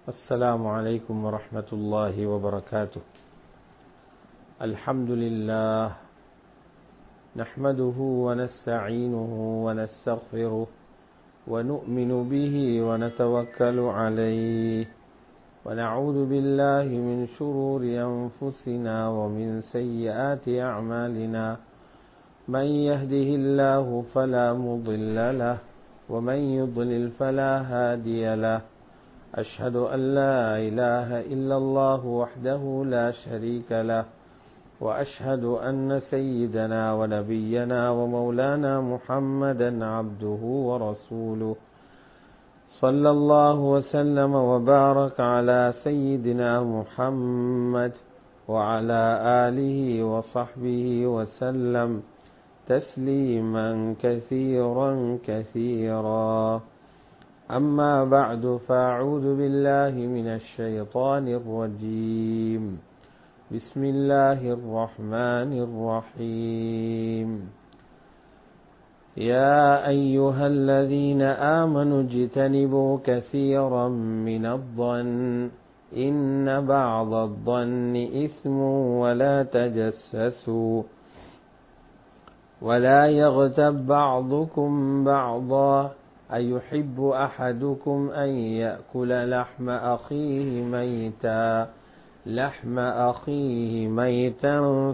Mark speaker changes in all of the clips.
Speaker 1: السلام عليكم ورحمة الله وبركاته الحمد لله نحمده ونستعينه ونستغفره ونؤمن به ونتوكل عليه ونعوذ بالله من شرور أنفسنا ومن سيئات أعمالنا من يهده الله فلا مضل له ومن يضلل فلا هادي له أشهد أن لا إله إلا الله وحده لا شريك له وأشهد أن سيدنا ونبينا ومولانا محمدا عبده ورسوله صلى الله وسلم وبارك على سيدنا محمد وعلى آله وصحبه وسلم تسليما كثيرا كثيرا أما بعد فأعوذ بالله من الشيطان الرجيم بسم الله الرحمن الرحيم يا أيها الذين آمنوا اجتنبوا كثيرا من الظن إن بعض الظن إثم ولا تجسسوا ولا يغتب بعضكم بعضا أيحب أحدكم أن يأكل لحم أخيه ميتا لحم أخيه ميتا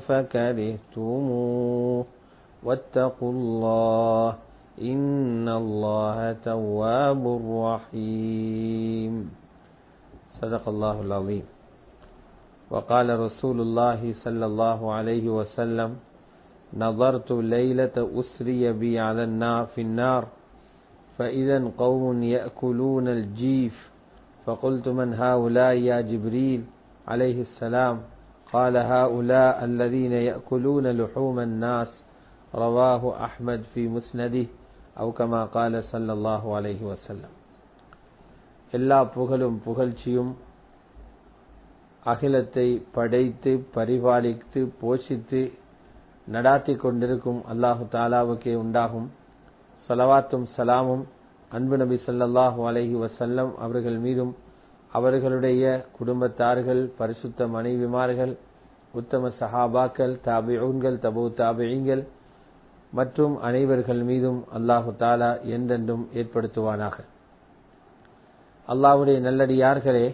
Speaker 1: فكرهتموه واتقوا الله إن الله تواب رحيم صدق الله العظيم وقال رسول الله صلى الله عليه وسلم نظرت ليلة أسري بي على النار في النار فإذا قوم يأكلون الجيف فقلت من هؤلاء يا جبريل عليه السلام قال هؤلاء الذين يأكلون لحوم الناس رواه أحمد في مسنده أو كما قال صلى الله عليه وسلم எல்லா புகழும் புகழ்ச்சியும் அகிலத்தை படைத்து பரிபாலித்து போஷித்து நடாத்தி கொண்டிருக்கும் அல்லாஹு தாலாவுக்கே உண்டாகும் சலவாத்தும் சலாமும் அன்பு நபி சொல்லாஹு அலஹி வசல்லம் அவர்கள் மீதும் அவர்களுடைய குடும்பத்தார்கள் பரிசுத்த மனைவிமார்கள் உத்தம சஹாபாக்கள் தாபிஊன்கள் தபு தாபியங்கள் மற்றும் அனைவர்கள் மீதும் அல்லாஹு தாலா என்றென்றும் ஏற்படுத்துவானாக அல்லாஹுடைய நல்லடியார்களே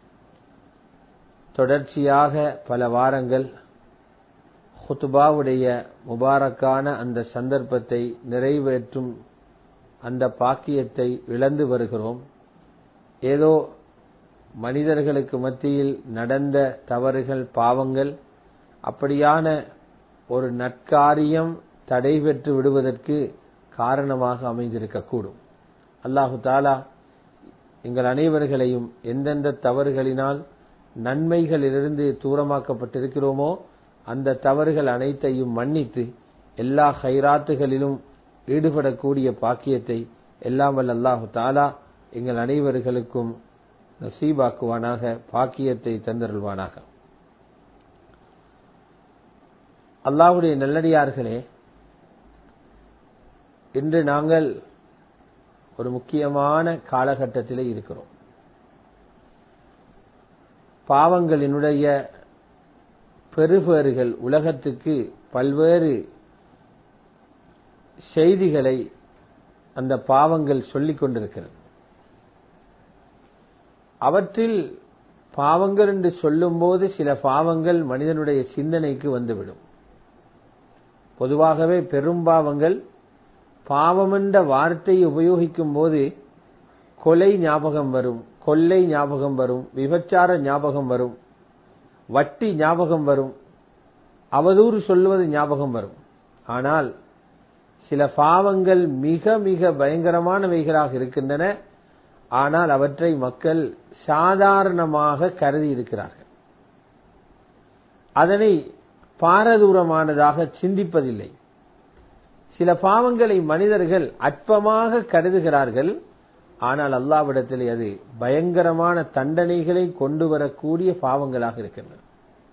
Speaker 1: தொடர்ச்சியாக பல வாரங்கள் ஹுத்துபாவுடைய முபாரக்கான அந்த சந்தர்ப்பத்தை நிறைவேற்றும் அந்த பாக்கியத்தை இழந்து வருகிறோம் ஏதோ மனிதர்களுக்கு மத்தியில் நடந்த தவறுகள் பாவங்கள் அப்படியான ஒரு நற்காரியம் தடைபெற்று விடுவதற்கு காரணமாக அமைந்திருக்கக்கூடும் அல்லாஹு தாலா எங்கள் அனைவர்களையும் எந்தெந்த தவறுகளினால் நன்மைகளிலிருந்து தூரமாக்கப்பட்டிருக்கிறோமோ அந்த தவறுகள் அனைத்தையும் மன்னித்து எல்லா ஹைராத்துகளிலும் ஈடுபடக்கூடிய பாக்கியத்தை எல்லாம் வல்ல அல்லாஹு தாலா எங்கள் அனைவர்களுக்கும் நசீபாக்குவானாக பாக்கியத்தை தந்தருள்வானாக அல்லாஹுடைய நல்லடியார்களே இன்று நாங்கள் ஒரு முக்கியமான காலகட்டத்திலே இருக்கிறோம் பாவங்களினுடைய பெருபேறுகள் உலகத்துக்கு பல்வேறு செய்திகளை அந்த பாவங்கள் சொல்லிக் கொண்டிருக்கிறது அவற்றில் பாவங்கள் என்று சொல்லும்போது சில பாவங்கள் மனிதனுடைய சிந்தனைக்கு வந்துவிடும் பொதுவாகவே பெரும்பாவங்கள் பாவம் என்ற வார்த்தையை உபயோகிக்கும் போது கொலை ஞாபகம் வரும் கொள்ளை ஞாபகம் வரும் விபச்சார ஞாபகம் வரும் வட்டி ஞாபகம் வரும் அவதூறு சொல்லுவது ஞாபகம் வரும் ஆனால் சில பாவங்கள் மிக மிக பயங்கரமானவைகளாக இருக்கின்றன ஆனால் அவற்றை மக்கள் சாதாரணமாக கருதி இருக்கிறார்கள் அதனை பாரதூரமானதாக சிந்திப்பதில்லை சில பாவங்களை மனிதர்கள் அற்பமாக கருதுகிறார்கள் ஆனால் அல்லாவிடத்தில் அது பயங்கரமான தண்டனைகளை கொண்டு வரக்கூடிய பாவங்களாக இருக்கின்றன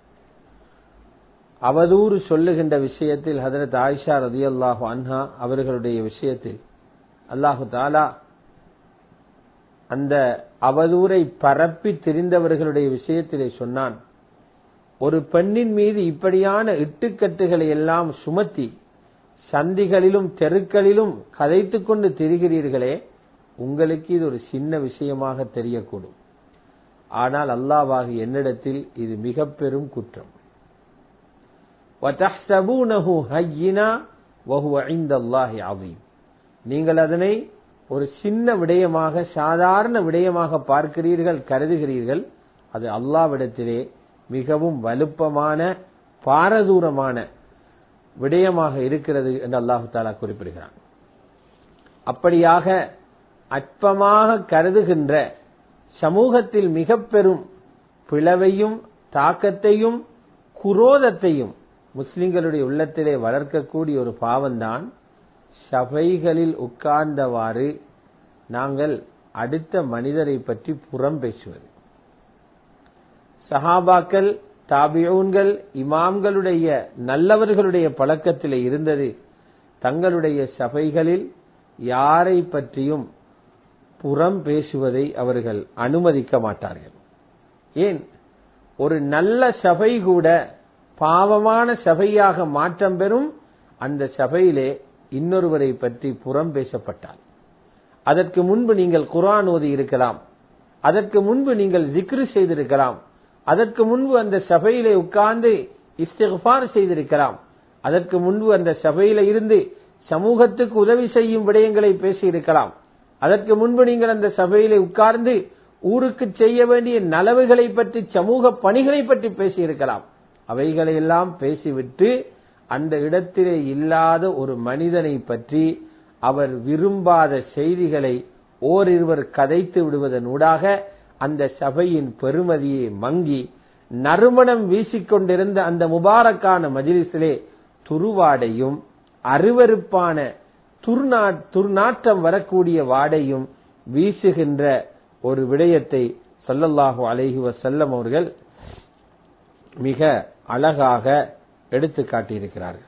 Speaker 1: அவதூறு சொல்லுகின்ற விஷயத்தில் ஹதரத் ஆயிஷா ரதி அல்லாஹு அன்ஹா அவர்களுடைய விஷயத்தில் அல்லாஹு தாலா அந்த அவதூரை பரப்பி திரிந்தவர்களுடைய விஷயத்திலே சொன்னான் ஒரு பெண்ணின் மீது இப்படியான இட்டுக்கட்டுகளை எல்லாம் சுமத்தி சந்திகளிலும் தெருக்களிலும் கதைத்துக் கொண்டு திரிகிறீர்களே உங்களுக்கு இது ஒரு சின்ன விஷயமாக தெரியக்கூடும் ஆனால் அல்லாவாகி என்னிடத்தில் இது மிக பெரும் குற்றம் நீங்கள் அதனை ஒரு சின்ன விடயமாக சாதாரண விடயமாக பார்க்கிறீர்கள் கருதுகிறீர்கள் அது அல்லாவிடத்திலே மிகவும் வலுப்பமான பாரதூரமான விடயமாக இருக்கிறது என்று அல்லாஹு தாலா குறிப்பிடுகிறான் அப்படியாக அற்பமாக கருதுகின்ற சமூகத்தில் மிக பெரும் பிளவையும் தாக்கத்தையும் குரோதத்தையும் முஸ்லிம்களுடைய உள்ளத்திலே வளர்க்கக்கூடிய ஒரு பாவம்தான் சபைகளில் உட்கார்ந்தவாறு நாங்கள் அடுத்த மனிதரை பற்றி புறம் பேசுவது சஹாபாக்கள் தாபியூன்கள் இமாம்களுடைய நல்லவர்களுடைய பழக்கத்தில் இருந்தது தங்களுடைய சபைகளில் யாரை பற்றியும் புறம் பேசுவதை அவர்கள் அனுமதிக்க மாட்டார்கள் ஏன் ஒரு நல்ல சபை கூட பாவமான சபையாக மாற்றம் பெறும் அந்த சபையிலே இன்னொருவரை பற்றி புறம் பேசப்பட்டால் அதற்கு முன்பு நீங்கள் குரான் ஓதி இருக்கலாம் அதற்கு முன்பு நீங்கள் ஜிக்ரு செய்திருக்கலாம் அதற்கு முன்பு அந்த சபையிலே உட்கார்ந்து இஸ்திஃபார் செய்திருக்கலாம் அதற்கு முன்பு அந்த சபையில இருந்து சமூகத்துக்கு உதவி செய்யும் விடயங்களை பேசியிருக்கலாம் அதற்கு முன்பு நீங்கள் அந்த சபையிலே உட்கார்ந்து ஊருக்கு செய்ய வேண்டிய நலவுகளை பற்றி சமூக பணிகளை பற்றி பேசியிருக்கலாம் அவைகளை எல்லாம் பேசிவிட்டு அந்த இடத்திலே இல்லாத ஒரு மனிதனை பற்றி அவர் விரும்பாத செய்திகளை ஓரிருவர் கதைத்து விடுவதனூடாக அந்த சபையின் பெருமதியை மங்கி நறுமணம் வீசிக்கொண்டிருந்த அந்த முபாரக்கான மஜிலிசிலே துருவாடையும் அருவருப்பான துர்நாற்றம் வரக்கூடிய வாடையும் வீசுகின்ற ஒரு விடயத்தை சொல்லல்லாஹு அலைஹி வசல்லம் அவர்கள் மிக அழகாக எடுத்து காட்டியிருக்கிறார்கள்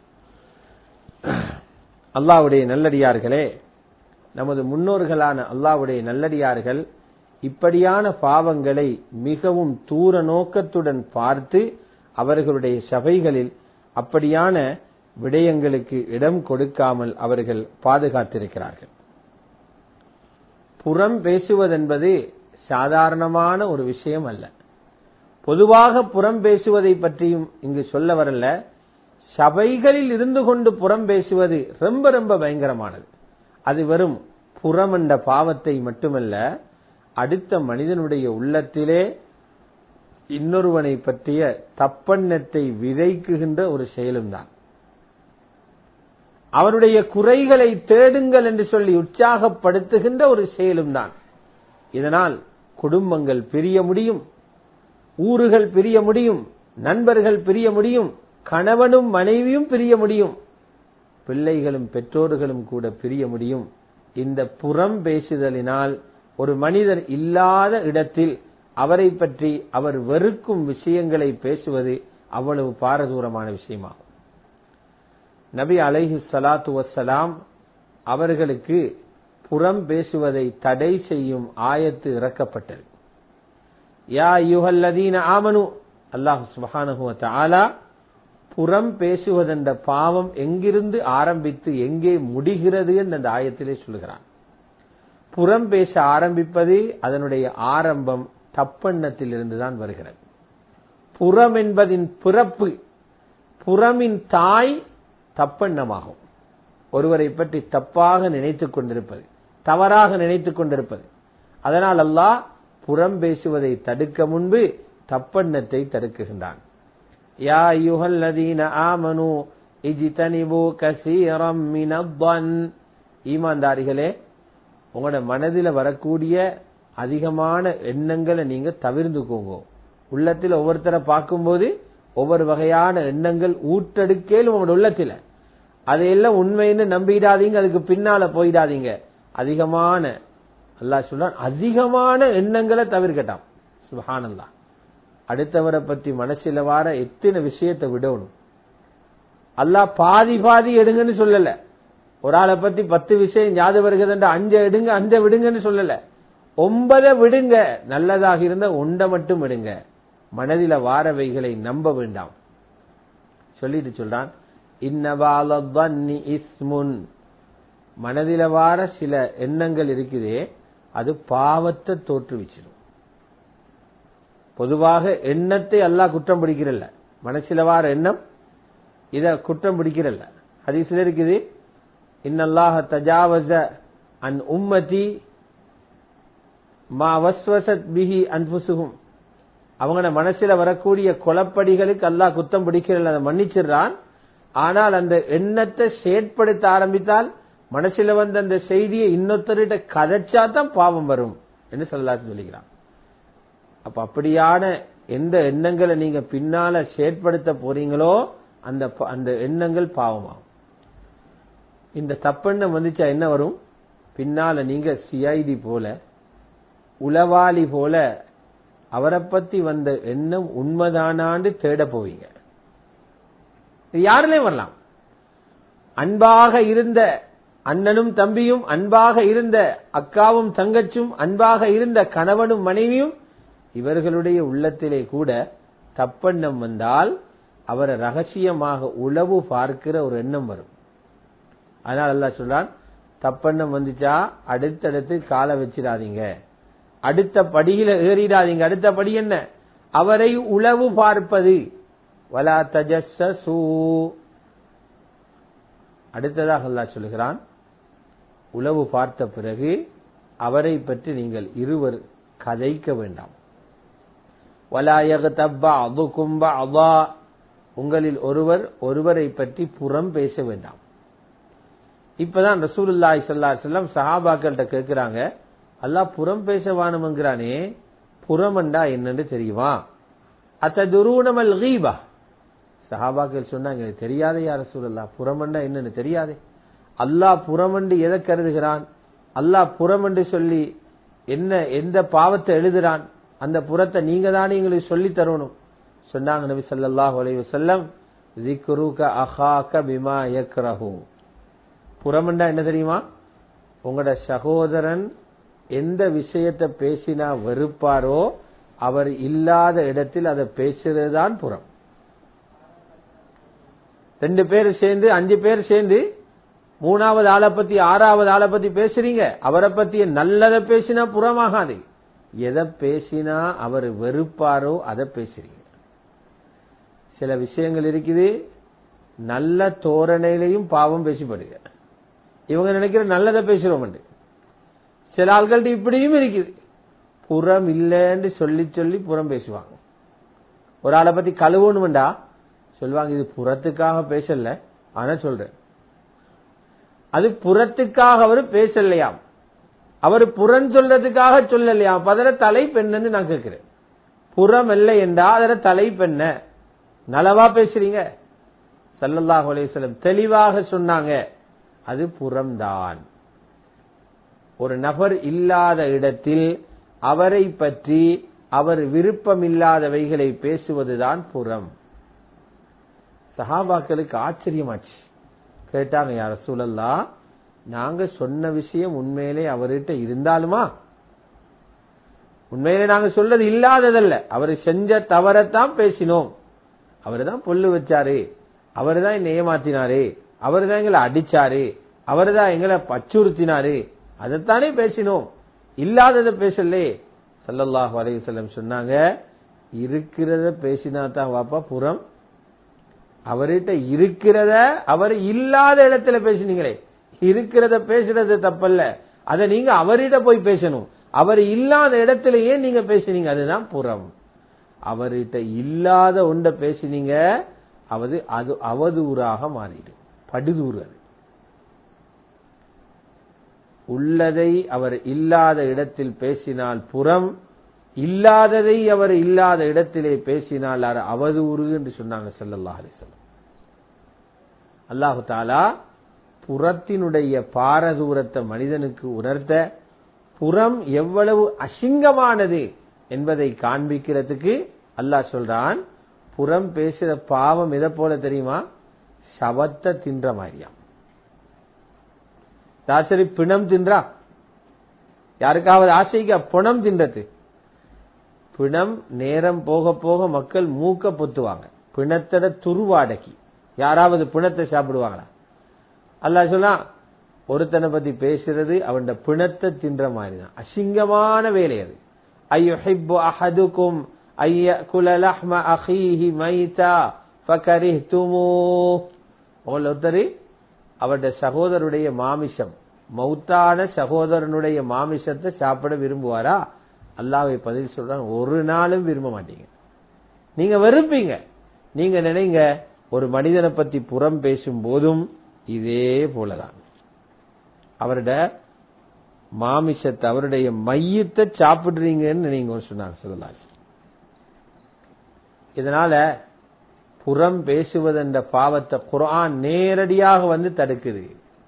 Speaker 1: அல்லாவுடைய நல்லடியார்களே நமது முன்னோர்களான அல்லாவுடைய நல்லடியார்கள் இப்படியான பாவங்களை மிகவும் தூர நோக்கத்துடன் பார்த்து அவர்களுடைய சபைகளில் அப்படியான விடயங்களுக்கு இடம் கொடுக்காமல் அவர்கள் பாதுகாத்திருக்கிறார்கள் புறம் பேசுவதென்பது சாதாரணமான ஒரு விஷயம் அல்ல பொதுவாக புறம் பேசுவதை பற்றியும் இங்கு சொல்ல வரல சபைகளில் இருந்து கொண்டு புறம் பேசுவது ரொம்ப ரொம்ப பயங்கரமானது அது வெறும் புறம் என்ற பாவத்தை மட்டுமல்ல அடுத்த மனிதனுடைய உள்ளத்திலே இன்னொருவனை பற்றிய தப்பெண்ணத்தை விதைக்குகின்ற ஒரு செயலும் தான் அவருடைய குறைகளை தேடுங்கள் என்று சொல்லி உற்சாகப்படுத்துகின்ற ஒரு செயலும் தான் இதனால் குடும்பங்கள் பிரிய முடியும் ஊர்கள் பிரிய முடியும் நண்பர்கள் பிரிய முடியும் கணவனும் மனைவியும் பிரிய முடியும் பிள்ளைகளும் பெற்றோர்களும் கூட பிரிய முடியும் இந்த புறம் பேசுதலினால் ஒரு மனிதர் இல்லாத இடத்தில் அவரை பற்றி அவர் வெறுக்கும் விஷயங்களை பேசுவது அவ்வளவு பாரதூரமான விஷயமாகும் நபி அலைஹி சலாத்து வசலாம் அவர்களுக்கு புறம் பேசுவதை தடை செய்யும் ஆயத்து இறக்கப்பட்டது யா யுகல்லதீன ஆமனு அல்லாஹு சுபஹானஹு தஆலா புறம் பேசுவதென்ற பாவம் எங்கிருந்து ஆரம்பித்து எங்கே முடிகிறது என்று அந்த ஆயத்திலே சொல்கிறான் புறம் பேச ஆரம்பிப்பது அதனுடைய ஆரம்பம் தப்பெண்ணத்தில் இருந்துதான் வருகிறது புறம் என்பதின் பிறப்பு புறமின் தாய் தப்பெண்ணமாகும் ஒருவரை பற்றி தப்பாக நினைத்துக் கொண்டிருப்பது தவறாக நினைத்துக் கொண்டிருப்பது அதனால் அல்லாஹ் புறம் பேசுவதை தடுக்க முன்பு தப்பெண்ணத்தை தடுக்குகின்றான் யா யுஹல்லதீன ஆமனு இஜ்தனிபு கசீரம் மினப்பன் ஈமான்தாரிகளே உங்களோட மனதில் வரக்கூடிய அதிகமான எண்ணங்களை நீங்க தவிர்த்துக்கோங்க உள்ளத்தில் ஒவ்வொருத்தரை பார்க்கும்போது ஒவ்வொரு வகையான எண்ணங்கள் ஊற்றெடுக்கேலும் உங்களோட உள்ளத்தில் அதையெல்லாம் உண்மைன்னு நம்பிடாதீங்க அதுக்கு பின்னால போயிடாதீங்க அதிகமான அல்லாஹ் சொல்றான் அதிகமான எண்ணங்களை தவிர்க்கட்டாம் சுபஹானல்லா அடுத்தவரை பத்தி மனசில வார எத்தனை விஷயத்தை விடணும் அல்லாஹ் பாதி பாதி எடுங்கன்னு சொல்லல ஒரு ஆளை பத்தி பத்து விஷயம் ஞாபகம் வருகிறது அஞ்ச எடுங்க அஞ்ச விடுங்கன்னு சொல்லல ஒன்பதை விடுங்க நல்லதாக இருந்த ஒன்றை மட்டும் விடுங்க மனதில வாரவைகளை நம்ப வேண்டாம் சொல்லிட்டு சொல்றான் இன்னவாலி இஸ்முன் மனதில வார சில எண்ணங்கள் இருக்குதே அது பாவத்தை தோற்றுவிச்சிடும் பொதுவாக எண்ணத்தை அல்லாஹ் குற்றம் பிடிக்கிறல்ல மனசில வார எண்ணம் இத குற்றம் பிடிக்கிறல்ல ஹதீஸ்ல இருக்குது இன்னல்லாஹ தஜாவச அன் உம்மதி மா வஸ்வசத் பிஹி அன்புசுகும் அவங்களோட மனசுல வரக்கூடிய குளப்படிகளுக்கு அல்லாஹ் குத்தம் பிடிக்கிறல்ல அதை மன்னிச்சிடுறான் ஆனால் அந்த எண்ணத்தை செயற்படுத்த ஆரம்பித்தால் மனசுல வந்த அந்த செய்தியை இன்னொருத்தர்கிட்ட கதைச்சா தான் பாவம் வரும் என்று சொல்லலாசு சொல்லிக்கிறான் அப்ப அப்படியான எந்த எண்ணங்களை நீங்க பின்னால செயற்படுத்த போறீங்களோ அந்த அந்த எண்ணங்கள் பாவமாகும் இந்த தப்பெண்ணம் வந்துச்சா என்ன வரும் பின்னால நீங்க சிஐடி போல உளவாளி போல அவரை பத்தி வந்த எண்ணம் உண்மைதானான்னு தேட போவீங்க யாருலையும் வரலாம் அன்பாக இருந்த அண்ணனும் தம்பியும் அன்பாக இருந்த அக்காவும் தங்கச்சும் அன்பாக இருந்த கணவனும் மனைவியும் இவர்களுடைய உள்ளத்திலே கூட தப்பெண்ணம் வந்தால் அவரை ரகசியமாக உளவு பார்க்கிற ஒரு எண்ணம் வரும் அதனால அல்லா சொல்றான் தப்பெண்ணம் வந்துச்சா அடுத்தடுத்து காலை வச்சிடாதீங்க அடுத்த படியில ஏறிடாதீங்க அடுத்த படி என்ன அவரை உளவு பார்ப்பது வலா தஜஸ்ஸு அடுத்ததாக அல்லாஹ் சொல்கிறான் உளவு பார்த்த பிறகு அவரை பற்றி நீங்கள் இருவர் கதைக்க வேண்டாம் அதா உங்களில் ஒருவர் ஒருவரை பற்றி புறம் பேச வேண்டாம் இப்பதான் ரசூலுல்லாய் சல்லா செல்லம் சஹாபாக்கள்கிட்ட கேட்கிறாங்க அல்லாஹ் புறம் பேச வானம்ங்கிறானே புறமண்டா என்னன்னு தெரியுமா அத்ததுருணமல் கீபா சஹாபாக்கள் சொன்னாங்க தெரியாத யார சூழல்லா புறமண்டா என்னன்னு தெரியாதே அல்லாஹ் புறமண்டு எதை கருதுகிறான் அல்லாஹ் புறமண்டு சொல்லி என்ன எந்த பாவத்தை எழுதுறான் அந்த புறத்தை நீங்க தானே எங்களுக்கு சொல்லி தரணும் சொன்னாங்க நபி சல்லாஹ் அலைஹி வஸல்லம் ذِكْرُكَ أَخَاكَ بِمَا يَكْرَهُ புறமண்டா என்ன தெரியுமா உங்களோட சகோதரன் எந்த விஷயத்தை பேசினா வெறுப்பாரோ அவர் இல்லாத இடத்தில் அதை பேசுறது தான் புறம் ரெண்டு பேர் சேர்ந்து அஞ்சு பேர் சேர்ந்து மூணாவது ஆளை பத்தி ஆறாவது ஆளை பத்தி பேசுறீங்க அவரை பத்தி நல்லதை பேசினா புறமாகாது எதை பேசினா அவர் வெறுப்பாரோ அதை பேசுறீங்க சில விஷயங்கள் இருக்குது நல்ல தோரணையிலையும் பாவம் பேசிப்படுங்க இவங்க நினைக்கிற நல்லதை பேசுறோம் சில ஆள்கள்ட்ட இப்படியும் இருக்குது புறம் இல்லைன்னு சொல்லி சொல்லி புறம் பேசுவாங்க ஒரு ஆளை பத்தி கழுவணும்டா சொல்லுவாங்க இது புறத்துக்காக பேசல ஆனா சொல்றேன் அது புறத்துக்காக அவர் பேசலையாம் அவர் புறம் சொல்றதுக்காக சொல்லலையாம் அதர தலைப்பெண்ணு நான் கேட்கிறேன் புறம் இல்லை என்றா அதர தலைப்பெண்ண நலவா பேசுறீங்க சல்லல்லாஹ் அலையம் தெளிவாக சொன்னாங்க அது புறம்தான் ஒரு நபர் இல்லாத இடத்தில் அவரை பற்றி அவர் விருப்பமில்லாதவைகளை பேசுவதுதான் புறம் சஹாபாக்களுக்கு ஆச்சரியமாச்சு கேட்டாங்க யார சூழல்லா நாங்க சொன்ன விஷயம் உண்மையிலே அவர்கிட்ட இருந்தாலுமா உண்மையிலே நாங்க சொல்றது இல்லாததல்ல அவர் செஞ்ச தவறத்தான் பேசினோம் அவர் தான் பொல்லு வச்சாரு அவர் தான் என்னை ஏமாத்தினாரு அவர் தான் எங்களை அடிச்சாரு அவர் தான் எங்களை அச்சுறுத்தினாரு அதைத்தானே பேசினோம் இல்லாததை பேசலே சல்லல்லாஹு அலைஹி செல்லம் சொன்னாங்க இருக்கிறத பேசினா தான் வாப்பா புறம் அவர்கிட்ட இருக்கிறத அவர் இல்லாத இடத்துல பேசினீங்களே இருக்கிறத பேசுறது தப்பல்ல அதை நீங்க அவரிட போய் பேசணும் அவர் இல்லாத இடத்திலேயே நீங்க பேசினீங்க அதுதான் புறம் அவர்கிட்ட இல்லாத ஒன்றை பேசினீங்க அவது அது அவதூறாக மாறிடும் படுதூறு அது உள்ளதை அவர் இல்லாத இடத்தில் பேசினால் புறம் இல்லாததை அவர் இல்லாத இடத்திலே பேசினால் அது அவதூறு என்று சொன்னாங்க செல்லல்லா அலிசல்லம் அல்லாஹு தாலா புறத்தினுடைய பாரதூரத்தை மனிதனுக்கு உணர்த்த புறம் எவ்வளவு அசிங்கமானது என்பதை காண்பிக்கிறதுக்கு அல்லாஹ் சொல்றான் புறம் பேசுற பாவம் எதை போல தெரியுமா சவத்தை தின்ற மாதிரியாம் தாசரி பிணம் தின்றா யாருக்காவது ஆசைக்கு புணம் தின்றது பிணம் நேரம் போக போக மக்கள் மூக்க பொத்துவாங்க பிணத்தோட துருவாடக்கி யாராவது பிணத்தை சாப்பிடுவாங்களா அல்லாஹ் சொல்லா ஒருத்தனை பத்தி பேசுறது அவன் பிணத்தை தின்ற மாதிரி தான் அசிங்கமான வேலை அது ஐயுஹிப்பு அஹதுக்கும் ஐயகுல லஹ்ம அஹீஹி மைதா ஃபகரிஹ்துமூ உங்கள ஒருத்தர் அவருடைய சகோதரருடைய மாமிசம் மௌத்தான சகோதரனுடைய மாமிசத்தை சாப்பிட விரும்புவாரா அல்லாவை பதில் சொல்றாங்க ஒரு நாளும் விரும்ப மாட்டீங்க நீங்க வெறுப்பீங்க நீங்க நினைங்க ஒரு மனிதனை பத்தி புறம் பேசும் போதும் இதே போலதான் அவருடைய மாமிசத்தை அவருடைய மையத்தை சாப்பிடுறீங்கன்னு நீங்க சொன்னாங்க சொல்லலாம் இதனால புறம் பேசுவதென்ற பாவத்தை குரான் நேரடியாக வந்து தடுக்குது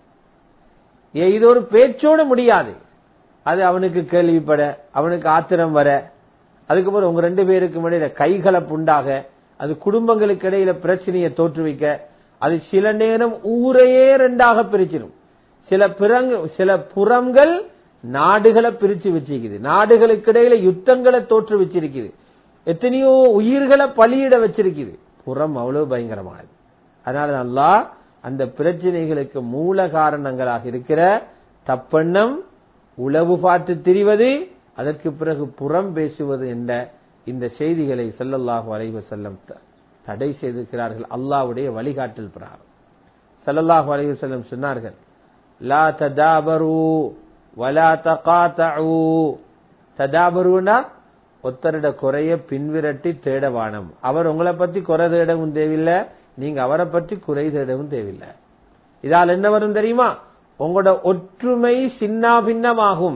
Speaker 1: இது ஒரு பேச்சோட முடியாது அது அவனுக்கு கேள்விப்பட அவனுக்கு ஆத்திரம் வர அதுக்கப்புறம் உங்க ரெண்டு பேருக்கு இடையில கைகலப்பு உண்டாக அது குடும்பங்களுக்கு இடையில பிரச்சனையை தோற்றுவிக்க அது சில நேரம் ஊரையே ரெண்டாக பிரிச்சிடும் சில பிறங்கு சில புறங்கள் நாடுகளை பிரிச்சு வச்சிருக்குது நாடுகளுக்கு இடையில யுத்தங்களை தோற்று வச்சிருக்குது எத்தனையோ உயிர்களை பலியிட வச்சிருக்குது புறம் அவ்வளவு பயங்கரமானது அதனால நல்லா அந்த பிரச்சனைகளுக்கு மூல காரணங்களாக இருக்கிற தப்பெண்ணம் உளவு பார்த்து திரிவது அதற்கு பிறகு புறம் பேசுவது என்ற இந்த செய்திகளை செல்லல்லாஹு அலைவ செல்லம் தடை செய்திருக்கிறார்கள் அல்லாவுடைய வழிகாட்டல் பிரகாரம் செல்லல்லாஹு அலைவ செல்லம் சொன்னார்கள் லா ததாபரு வலா தகாத்தூ ததாபருனா ஒத்தரிட குறைய பின்விரட்டி தேடவானம் அவர் உங்களை பத்தி குறை தேடவும் தேவையில்லை நீங்க அவரை பற்றி குறை தேடவும் தேவையில்லை இதால் என்ன வரும் தெரியுமா உங்களோட ஒற்றுமை சின்ன பின்னமாகும்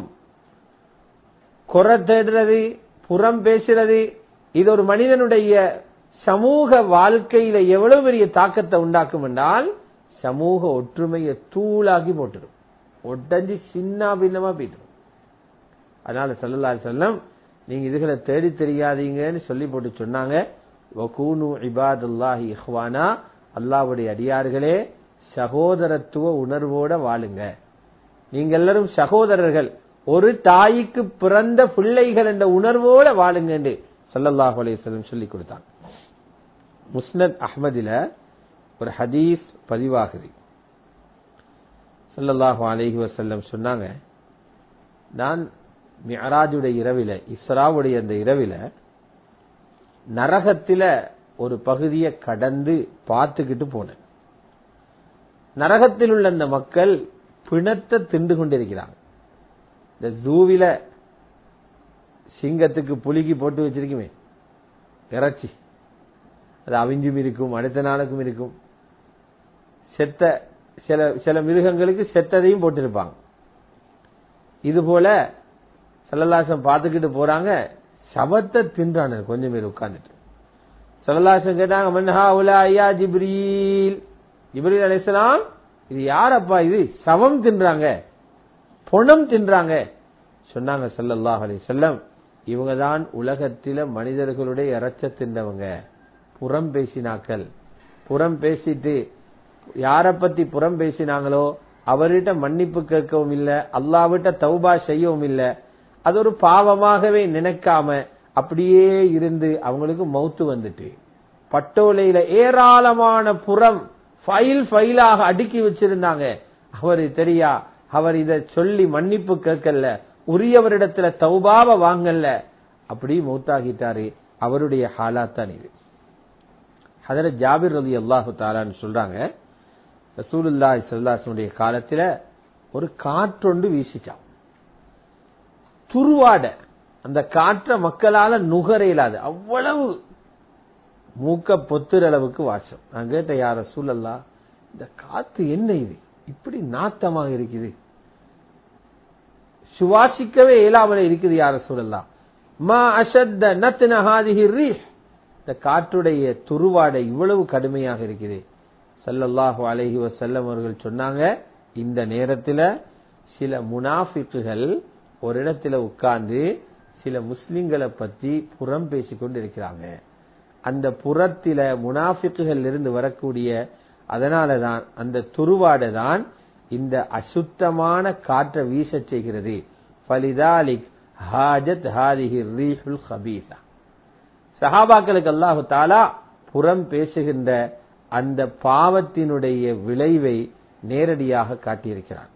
Speaker 1: குறை தேடுறது புறம் பேசுறது இது ஒரு மனிதனுடைய சமூக வாழ்க்கையில எவ்வளவு பெரிய தாக்கத்தை உண்டாக்கும் என்றால் சமூக ஒற்றுமையை தூளாகி போட்டுடும் ஒட்டஞ்சு சின்ன பின்னமா போயிடும் அதனால சல்லல்லா செல்லம் நீங்க இதுகளை தேடி தெரியாதீங்கன்னு சொல்லி போட்டு சொன்னாங்க வகூனு இபாதுல்லாஹி இஹ்வானா அல்லாவுடைய அடியார்களே சகோதரத்துவ உணர்வோட வாழுங்க நீங்க எல்லாரும் சகோதரர்கள் ஒரு தாய்க்கு பிறந்த பிள்ளைகள் என்ற உணர்வோட வாழுங்க என்று சல்லல்லாஹு அலையம் சொல்லி கொடுத்தாங்க முஸ்னத் அஹ்மதில ஒரு ஹதீஸ் பதிவாகுது சல்லல்லாஹு அலைஹி வசல்லம் சொன்னாங்க நான் மியராஜுடைய இரவில இஸ்ராவுடைய அந்த இரவில நரகத்தில ஒரு பகுதியை கடந்து பார்த்துக்கிட்டு போனேன் நரகத்தில் உள்ள அந்த மக்கள் பிணத்தை திண்டு கொண்டிருக்கிறாங்க இந்த ஜூவில சிங்கத்துக்கு புலிக்கு போட்டு வச்சிருக்குமே இறைச்சி அது அவிஞ்சும் இருக்கும் அடுத்த நாளுக்கும் இருக்கும் செத்த சில சில மிருகங்களுக்கு செத்ததையும் போட்டிருப்பாங்க இது போல செல்லலாசம் பார்த்துக்கிட்டு போறாங்க சபத்தை தின்றானு கொஞ்சம் பேர் உட்கார்ந்துட்டு செல்லலாசம் கேட்டாங்க மன்ஹா உலா ஐயா ஜிப்ரீல் ஜிப்ரீல் அலிஸ்லாம் இது யாரப்பா இது சவம் தின்றாங்க பொணம் தின்றாங்க சொன்னாங்க சல்லல்லாஹ் அலி செல்லம் இவங்க தான் உலகத்தில மனிதர்களுடைய இறைச்ச தின்றவங்க புறம் பேசினாக்கள் புறம் பேசிட்டு யார பத்தி புறம் பேசினாங்களோ அவர்கிட்ட மன்னிப்பு கேட்கவும் இல்லை அல்லாவிட்ட தௌபா செய்யவும் இல்லை அது ஒரு பாவமாகவே நினைக்காம அப்படியே இருந்து அவங்களுக்கு மௌத்து வந்துட்டு பட்டோலையில ஏராளமான புறம் ஃபைல் ஃபைலாக அடுக்கி வச்சிருந்தாங்க அவரு தெரியா அவர் இத சொல்லி மன்னிப்பு கேட்கல உரியவரிடத்துல தௌபாவ வாங்கல அப்படி மௌத்தாகிட்டாரு அவருடைய ஹாலாத்தான் இது அதர ஜாபிர் ரதி அல்லாஹு தாலான்னு சொல்றாங்க ரசூலுல்லா சல்லாசனுடைய காலத்துல ஒரு காற்றொண்டு வீசிச்சான் துருவாட அந்த காற்றை மக்களால நுகர இயலாது அவ்வளவு மூக்க பொத்துற அளவுக்கு வாசம் நான் கேட்ட யார சூழல்லா இந்த காத்து என்ன இது இப்படி நாத்தமாக இருக்குது சுவாசிக்கவே இயலாமல் இருக்குது யார சூழல்லாம் மா அஷத்த நத்ன ஹாதிஹி ரீஹ் இந்த காற்றுடைய துருவாடை இவ்வளவு கடுமையாக இருக்குது சல்லல்லாஹு அலைஹி வசல்லம் அவர்கள் சொன்னாங்க இந்த நேரத்தில் சில முனாஃபிக்குகள் ஒரு இடத்துல உட்கார்ந்து சில முஸ்லிம்களை பத்தி புறம் பேசிக்கொண்டு இருக்கிறாங்க அந்த புறத்தில முனாஃபிக்குகள் இருந்து வரக்கூடிய அதனாலதான் அந்த துருவாடை தான் இந்த அசுத்தமான காற்றை வீச செய்கிறது ஃபலிதாலிக் ஹாஜத் ஹாதிஹி ரீஹுல் ஹபீசா சஹாபாக்களுக்கு அல்லாஹு தாலா புறம் பேசுகின்ற அந்த பாவத்தினுடைய விளைவை நேரடியாக காட்டியிருக்கிறார்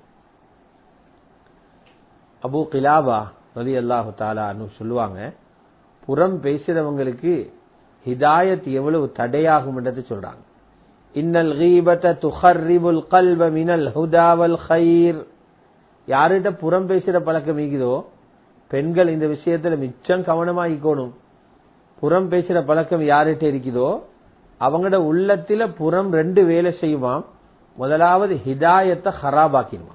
Speaker 1: அபு கிலாபா ரலி அல்லாஹு தாலான்னு சொல்லுவாங்க புறம் பேசுறவங்களுக்கு ஹிதாயத் எவ்வளவு தடையாகும் என்றது சொல்றாங்க இன்னல் கீபத துஹர்ரிபுல் கல்ப மினல் ஹுதாவல் ஹைர் யார்கிட்ட புறம் பேசுற பழக்கம் ஈகுதோ பெண்கள் இந்த விஷயத்துல மிச்சம் கவனமாகிக்கணும் புறம் பேசுற பழக்கம் யார்கிட்ட இருக்குதோ அவங்களோட உள்ளத்துல புறம் ரெண்டு வேலை செய்வான் முதலாவது ஹிதாயத்தை ஹராபாக்கிடுவான்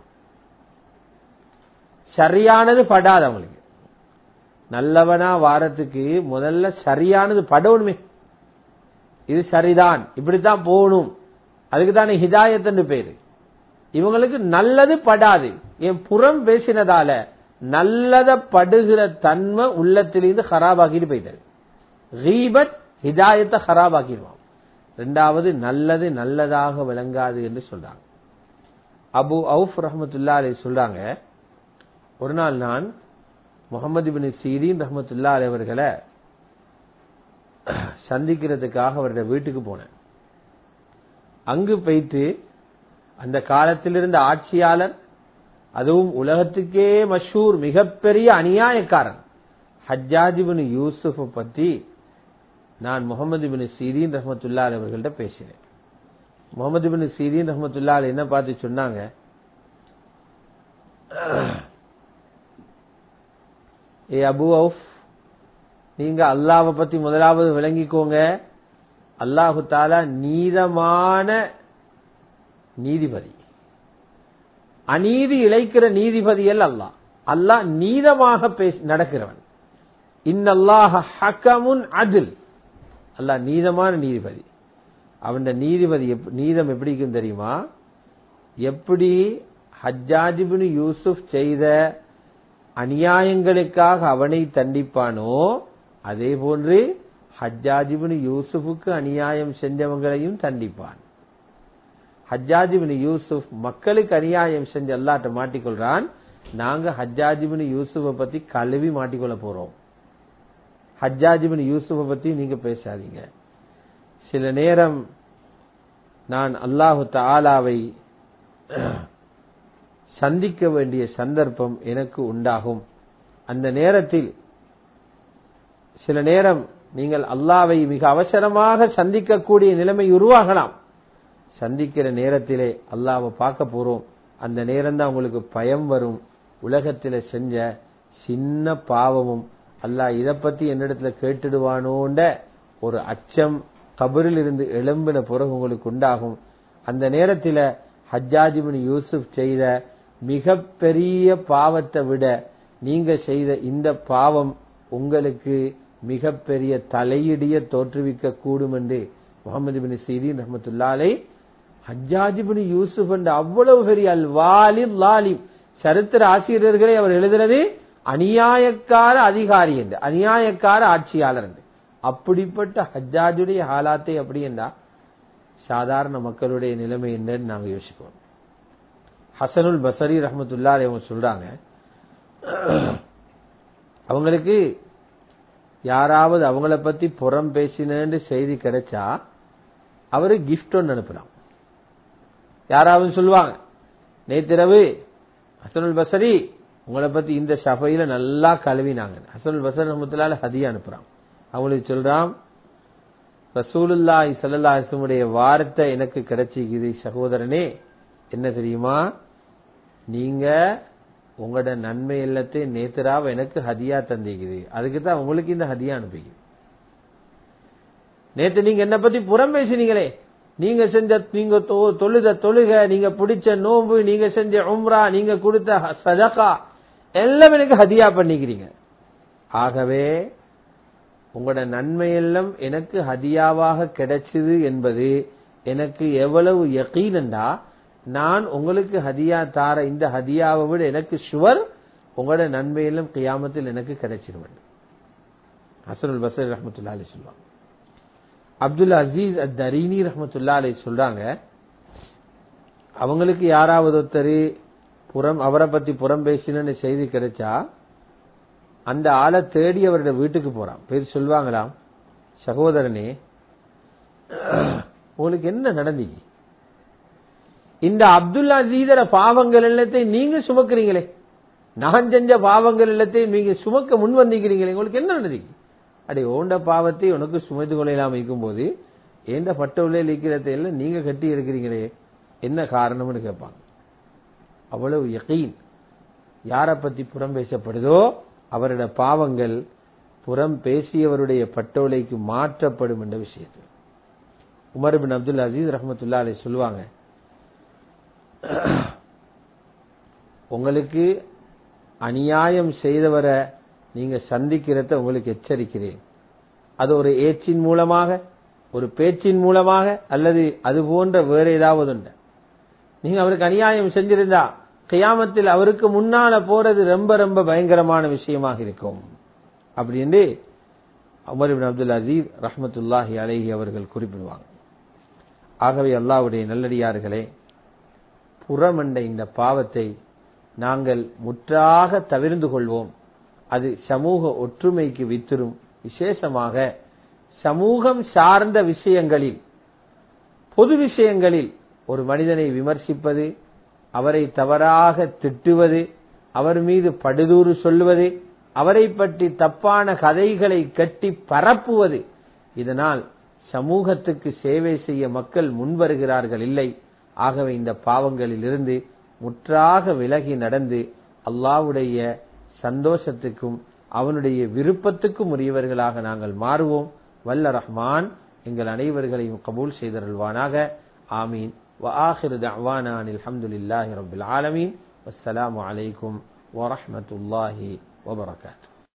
Speaker 1: சரியானது படாது அவங்களுக்கு நல்லவனா வாரத்துக்கு முதல்ல சரியானது படணுமே இது சரிதான் இப்படித்தான் போகணும் அதுக்கு தானே ஹிதாயத்துன்னு பேரு இவங்களுக்கு நல்லது படாது என் புறம் பேசினதால நல்லத படுகிற தன்மை உள்ளத்திலிருந்து ஹராபாக்கிட்டு போயிட்டது ரீபத் ஹிதாயத்தை ஹராபாக்கிடுவான் ரெண்டாவது நல்லது நல்லதாக விளங்காது என்று சொல்றாங்க அபு அவுஃப் ரஹமத்துல்லா அலி சொல்றாங்க ஒரு நாள் நான் முகமது பின் சீரீன் ரஹமத்துல்லா அலி அவர்களை சந்திக்கிறதுக்காக அவருடைய வீட்டுக்கு போனேன் அங்கு போயிட்டு அந்த காலத்தில் இருந்த ஆட்சியாளர் அதுவும் உலகத்துக்கே மஷூர் மிகப்பெரிய அநியாயக்காரன் ஹஜ்ஜாஜிபின் யூசுஃப் பற்றி நான் முகமது பின் சீரீன் ரஹமத்துல்லா அவர்கள்ட்ட பேசினேன் முகமது பின் சீரீன் ரஹமத்துல்லா என்ன பார்த்து சொன்னாங்க ஏ அபு அவுஃப் நீங்க அல்லாவை பத்தி முதலாவது விளங்கிக்கோங்க அல்லாஹு தாலா நீதமான நீதிபதி அநீதி இழைக்கிற நீதிபதியல் அல்லாஹ் அல்லாஹ் நீதமாக நடக்கிறவன் இன்னல்லாஹ ஹக்கமுன் அதில் அல்லாஹ் நீதமான நீதிபதி அவன் நீதிபதி நீதம் எப்படி இருக்கும் தெரியுமா எப்படி ஹஜ்ஜாஜிபின் யூசுப் செய்த அநியாயங்களுக்காக அவனை தண்டிப்பானோ அதே போன்று ஹஜ்ஜாஜிபின் யூசுஃபுக்கு அநியாயம் செஞ்சவங்களையும் தண்டிப்பான் ஹஜ்ஜாஜிபின் யூசுப் மக்களுக்கு அநியாயம் செஞ்சு அல்லாட்ட மாட்டிக்கொள்றான் நாங்க ஹஜ்ஜாஜிபின் யூசுஃபை பத்தி கழுவி மாட்டிக்கொள்ள போறோம் ஹஜ்ஜாஜிபின் யூசுஃபை பத்தி நீங்க பேசாதீங்க சில நேரம் நான் அல்லாஹு தாலாவை சந்திக்க வேண்டிய சந்தர்ப்பம் எனக்கு உண்டாகும் அந்த நேரத்தில் சில நேரம் நீங்கள் அல்லாவை மிக அவசரமாக சந்திக்கக்கூடிய நிலைமை உருவாகலாம் சந்திக்கிற நேரத்திலே அல்லாவை பார்க்க போறோம் அந்த நேரம் தான் உங்களுக்கு பயம் வரும் உலகத்தில் செஞ்ச சின்ன பாவமும் அல்லாஹ் இதை பத்தி என்னிடத்துல கேட்டுடுவானோண்ட ஒரு அச்சம் கபரில் இருந்து எழும்பின பிறகு உங்களுக்கு உண்டாகும் அந்த நேரத்தில் ஹஜ்ஜாஜிபின் யூசுப் செய்த மிகப்பெரிய பாவத்தை விட நீங்க செய்த இந்த பாவம் உங்களுக்கு மிகப்பெரிய தலையிடிய தோற்றுவிக்க கூடும் என்று முகமது பின் சீரீன் ரஹமத்துல்லாலை ஹஜ்ஜாஜிபின் யூசுப் என்ற அவ்வளவு பெரிய அல் வாலிம் லாலிம் சரித்திர ஆசிரியர்களை அவர் எழுதுறது அநியாயக்கார அதிகாரி என்று அநியாயக்கார ஆட்சியாளர் என்று அப்படிப்பட்ட ஹஜ்ஜாஜுடைய ஹாலாத்தை அப்படி என்றா சாதாரண மக்களுடைய நிலைமை என்னன்னு நாங்க யோசிப்போம் ஹசனுல் பசரி ரஹமத்துல்லா அவங்க சொல்றாங்க அவங்களுக்கு யாராவது அவங்கள பத்தி புறம் பேசினு செய்தி கிடைச்சா அவரு கிஃப்ட் ஒன்று அனுப்பலாம் யாராவது சொல்லுவாங்க நேத்திரவு ஹசனுல் பசரி உங்களை பத்தி இந்த சபையில நல்லா கழுவினாங்க ஹசனுல் பசர் ரஹமத்துல்லால ஹதியா அனுப்புறான் அவங்களுக்கு சொல்றான் ரசூலுல்லாஹி சல்லாஹுடைய வார்த்தை எனக்கு கிடைச்சிக்குது சகோதரனே என்ன தெரியுமா நீங்க உங்களோட நன்மை எல்லாத்தையும் நேத்திராவ எனக்கு ஹதியா தந்திக்குது அதுக்கு தான் உங்களுக்கு இந்த ஹதியா அனுப்பிக்குது நேத்து நீங்க என்ன பத்தி புறம் பேசினீங்களே நீங்க செஞ்ச நீங்க தொழுத தொழுக நீங்க பிடிச்ச நோம்பு நீங்க செஞ்ச உம்ரா நீங்க கொடுத்த சதகா எல்லாம் எனக்கு ஹதியா பண்ணிக்கிறீங்க ஆகவே உங்களோட நன்மையெல்லாம் எனக்கு ஹதியாவாக கிடைச்சது என்பது எனக்கு எவ்வளவு யக்கீனண்டா நான் உங்களுக்கு ஹதியா தார இந்த ஹதியாவை விட எனக்கு சுவர் உங்களோட நன்மையெல்லாம் கியாமத்தில் எனக்கு கிடைச்சிருவேன் ஹசனுல் பசர் ரஹமத்துல்லா அலி சொல்லுவாங்க அப்துல் அசீஸ் அத் தரீனி ரஹமத்துல்லா அலி சொல்றாங்க அவங்களுக்கு யாராவது ஒருத்தர் புறம் அவரை பத்தி புறம் பேசினு செய்தி கிடைச்சா அந்த ஆளை தேடி அவரோட வீட்டுக்கு போறான் பேர் சொல்லுவாங்களாம் சகோதரனே உங்களுக்கு என்ன நடந்தீங்க இந்த அப்துல்லா அசீதர பாவங்கள் எல்லாத்தையும் நீங்க சுமக்கிறீங்களே நான் செஞ்ச பாவங்கள் எல்லாத்தையும் நீங்க சுமக்க முன் வந்திருக்கிறீங்களே உங்களுக்கு என்ன நடந்தீங்க அடே ஓண்ட பாவத்தை உனக்கு சுமைத்து கொள்ளலாம் வைக்கும் போது ஏண்ட பட்ட உள்ளே இருக்கிறதை எல்லாம் நீங்க கட்டி இருக்கிறீங்களே என்ன காரணம்னு கேட்பாங்க அவ்வளவு யகீன் யாரை பத்தி புறம் பேசப்படுதோ அவருடைய பாவங்கள் புறம் பேசியவருடைய பட்டோலைக்கு மாற்றப்படும் என்ற விஷயத்தில் உமர் பின் அப்துல் அசீஸ் ரஹமத்துல்லா அலை சொல்லுவாங்க உங்களுக்கு அநியாயம் செய்தவரை நீங்க சந்திக்கிறத உங்களுக்கு எச்சரிக்கிறேன் அது ஒரு ஏச்சின் மூலமாக ஒரு பேச்சின் மூலமாக அல்லது அது போன்ற வேற ஏதாவது உண்டு நீங்க அவருக்கு அநியாயம் செஞ்சிருந்தா கியாமத்தில் அவருக்கு முன்னால போறது ரொம்ப ரொம்ப பயங்கரமான விஷயமாக இருக்கும் அப்படின்னு உமர் பின் அப்துல் அசீஸ் ரஹமத்துல்லாஹி அலைஹி அவர்கள் குறிப்பிடுவாங்க ஆகவே அல்லாவுடைய நல்லடியார்களே புறமண்ட இந்த பாவத்தை நாங்கள் முற்றாக தவிர்ந்து கொள்வோம் அது சமூக ஒற்றுமைக்கு வித்திரும் விசேஷமாக சமூகம் சார்ந்த விஷயங்களில் பொது விஷயங்களில் ஒரு மனிதனை விமர்சிப்பது அவரை தவறாக திட்டுவது அவர் மீது படுதூறு சொல்லுவது அவரை பற்றி தப்பான கதைகளை கட்டி பரப்புவது இதனால் சமூகத்துக்கு சேவை செய்ய மக்கள் முன்வருகிறார்கள் இல்லை ஆகவே இந்த பாவங்களில் இருந்து முற்றாக விலகி நடந்து அல்லாவுடைய சந்தோஷத்துக்கும் அவனுடைய விருப்பத்துக்கும் உரியவர்களாக நாங்கள் மாறுவோம் வல்ல ரஹ்மான் எங்கள் அனைவர்களையும் கபூல் செய்தருள்வானாக ஆமீன் وآخر دعوانا أن الحمد لله رب العالمين والسلام عليكم ورحمة الله وبركاته